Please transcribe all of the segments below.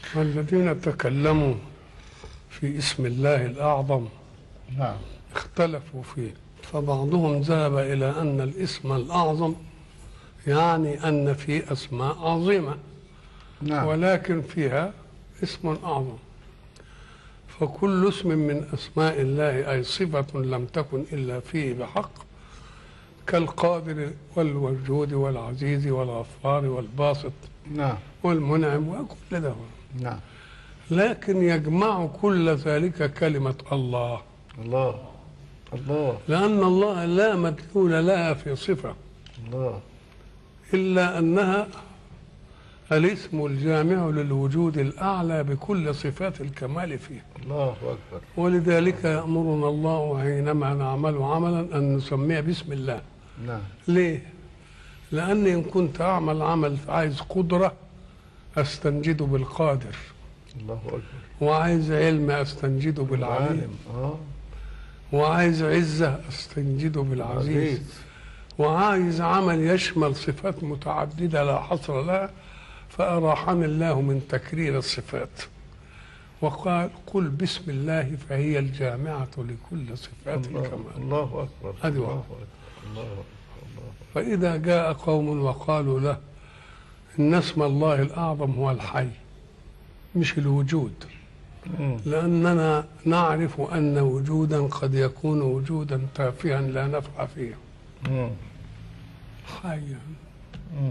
والذين تكلموا في اسم الله الأعظم نعم اختلفوا فيه فبعضهم ذهب إلى أن الاسم الأعظم يعني أن في أسماء عظيمة نعم ولكن فيها اسم أعظم فكل اسم من أسماء الله أي صفة لم تكن إلا فيه بحق كالقادر والوجود والعزيز والغفار والباسط نعم والمنعم وكل ده نعم لكن يجمع كل ذلك كلمة الله الله الله لأن الله لا مدلول لها في صفة الله إلا أنها الاسم الجامع للوجود الأعلى بكل صفات الكمال فيه الله اكبر ولذلك يأمرنا الله حينما نعمل عملا أن نسميه بسم الله نعم ليه؟ لأن إن كنت أعمل عمل عايز قدرة أستنجده بالقادر الله اكبر وعايز علم أستنجده بالعليم العالم اه وعايز عزة أستنجده بالعزيز عزيز وعايز عمل يشمل صفات متعددة لا حصر لها فأراحني الله من تكرير الصفات وقال قل بسم الله فهي الجامعة لكل صفات الله, الكمال الله اكبر هذه الله واحدة. اكبر الله اكبر الله فإذا جاء قوم وقالوا له إن اسم الله الأعظم هو الحي مش الوجود مم. لأننا نعرف أن وجودا قد يكون وجودا تافها لا نفع فيه مم. حيا مم.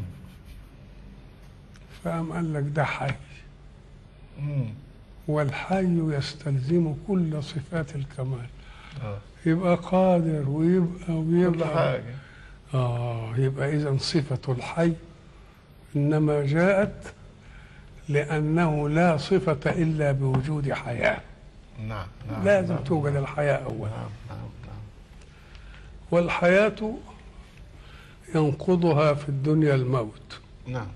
فقام قال لك ده حي مم. والحي يستلزم كل صفات الكمال اه يبقى قادر ويبقى كل ويبقى حاجه آه يبقى إذا صفة الحي إنما جاءت لأنه لا صفة إلا بوجود حياة نعم نعم لازم نعم. توجد الحياة أولا نعم نعم نعم والحياة ينقضها في الدنيا الموت نعم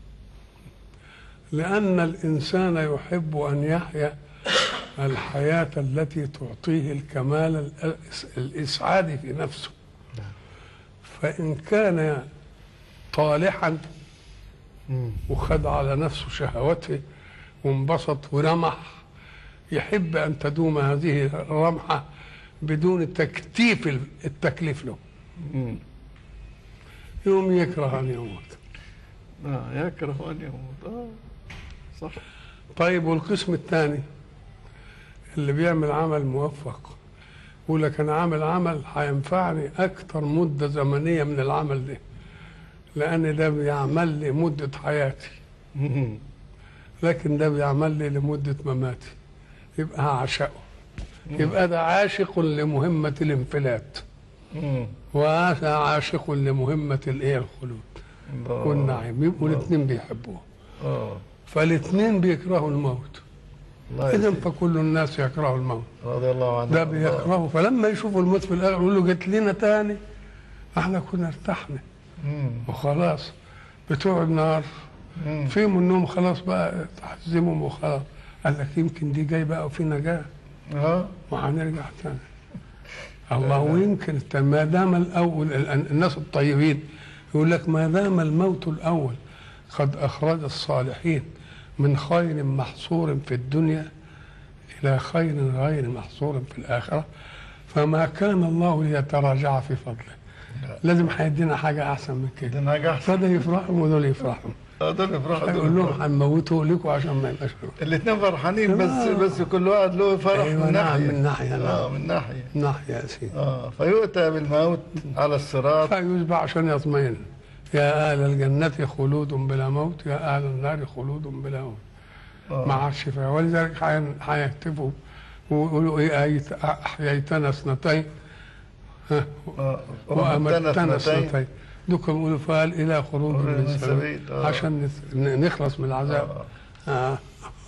لأن الإنسان يحب أن يحيا الحياة التي تعطيه الكمال الإس- الإسعاد في نفسه نعم. فإن كان طالحا مم. وخد على نفسه شهوته وانبسط ورمح يحب أن تدوم هذه الرمحة بدون تكتيف التكليف له مم. يوم يكره أن يموت اه يكره ان يموت اه صح طيب والقسم الثاني اللي بيعمل عمل موفق يقول لك انا عامل عمل هينفعني اكتر مده زمنيه من العمل ده لان ده بيعمل لي مده حياتي مم. لكن ده بيعمل لي لمده مماتي يبقى هعشقه يبقى ده عاشق لمهمه الانفلات مم. وهذا عاشق لمهمه الايه الخلود الله. والنعيم يبقوا الاثنين بيحبوه اه فالاثنين بيكرهوا الموت الله اذا يسلمك. فكل الناس يكرهوا الموت رضي الله عنه ده بيكرهه فلما يشوفوا الموت في الاخر يقول له جت لنا تاني احنا كنا ارتحنا مم. وخلاص بتوع النار مم. في منهم خلاص بقى تحزمهم وخلاص قال لك يمكن دي جاي بقى وفي نجاه اه وهنرجع تاني الله ويمكن الت- ما دام الاول ال- الناس الطيبين يقول لك ما دام الموت الاول قد اخرج الصالحين من خير محصور في الدنيا الى خير غير محصور في الاخره فما كان الله ليتراجع في فضله لازم هيدينا حاجه احسن من كده ده نجاح فده يفرحوا ودول يفرحوا اه دول يفرحوا يقول لهم هنموتوا لكم عشان ما يبقاش الاثنين فرحانين بس آه. بس كل واحد له فرح أيوة من نعم، ناحيه من ناحية، اه نعم. من ناحيه ناحيه يا سيدي اه فيؤتى بالموت على الصراط فيشبع عشان يطمئن يا أهل الجنة خلود بلا موت يا أهل النار خلود بلا موت آه. مع الشفاء ولذلك حين- هيهتفوا ويقولوا إيه أيت- أحييتنا اثنتين ها، آه. وأمتنا اثنتين اثنتين دوكم يقولوا فهل إلى خروج خروج من من سبيل سبيل، آه. عشان نت- نخلص من العذاب آه.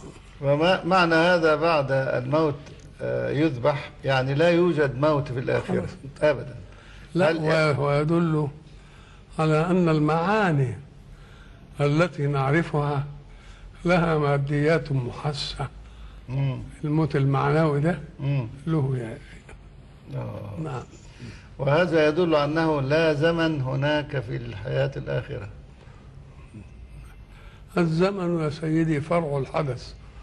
وما معنى هذا بعد الموت آه، يذبح يعني لا يوجد موت في الآخرة أبدا لا هل- و- ويدل على أن المعاني التي نعرفها لها ماديات محسة مم. الموت المعنوي ده مم. له يا آه. نعم وهذا يدل أنه لا زمن هناك في الحياة الآخرة الزمن يا سيدي فرع الحدث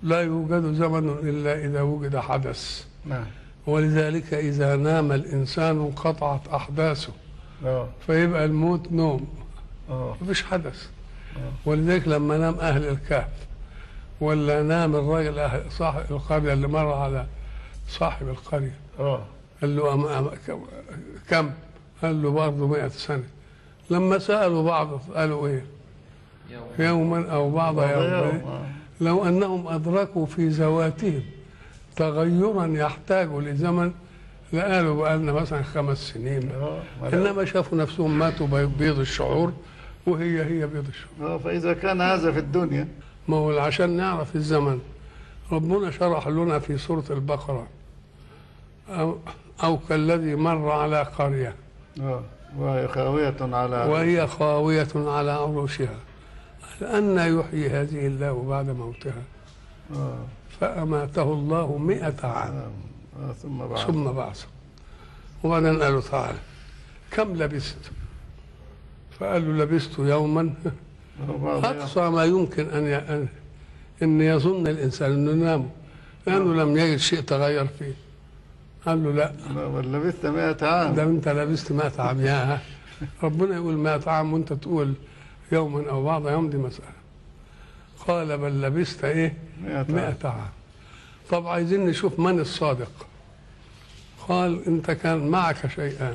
لا يوجد زمن إلا إذا وجد حدث نعم ولذلك إذا نام الإنسان انقطعت أحداثه اه فيبقى الموت نوم اه مفيش حدث آه. ولذلك لما نام أهل الكهف ولا نام الراجل أهل صاحب القرية اللي مر على صاحب القرية اه قال له أم أم كم؟ قال له برضه 100 سنة لما سألوا بعض قالوا إيه؟ يوما أو بعض بعض يوم يوم، آه. لو أنهم أدركوا في ذواتهم تغيرا يحتاج لزمن لقالوا بقى لنا مثلا خمس سنين اه ما لا- إنما شافوا نفسهم ماتوا بيض الشعور وهي هي بيض الشعور اه فاذا كان هذا في الدنيا ما هو عشان نعرف الزمن ربنا شرح لنا في سورة البقرة أو, أو كالذي مر على قرية اه وهي خاوية على وهي خاوية على عروشها أن يحيي هذه الله بعد موتها اه فأماته الله مئة عام آه. آه. ثم بعد ثم بعثه وبعدين قالوا تعالى كم لبست فقال له لبست يوما آه، بعض يوم. أقصى ما يمكن أن ي... أن أن يظن الإنسان أنه نام لأنه لم يجد شيء تغير فيه قال له لا لا، بل لبثت 100 عام ده أنت لبست 100 عام يا ربنا يقول 100 عام وأنت تقول يوما أو بعض يوم دي مسألة قال بل لبست إيه 100 عام مئة عام طب عايزين نشوف من الصادق قال انت كان معك شيئان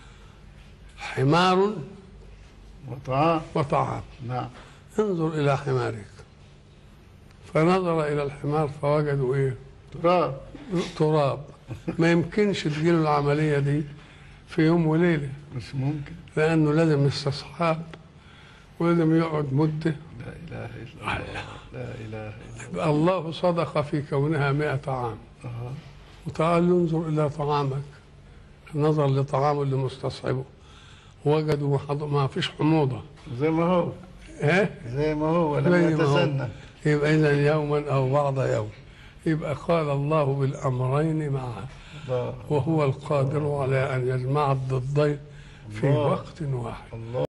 حمار وطعام وطعام نعم انظر الى حمارك فنظر الى الحمار فوجدوا ايه تراب تراب ما يمكنش تجيله العمليه دي في يوم وليله مش ممكن لانه لازم استصحاب ولازم يقعد مده لا اله الا الله لا اله الا الله صدق في كونها مئة عام الله وتعال ينظر إلى طعامك نظر لطعامه اللي مستصحبه وجدوا ما حض- ما فيش حموضة زي ما هو إيه؟ زي ما هو لم زي ما هو. يتسنى يبقى إذا يوما أو بعض يوم يبقى قال الله بالأمرين معا الله وهو القادر على أن يجمع الضدين في الله. وقت واحد الله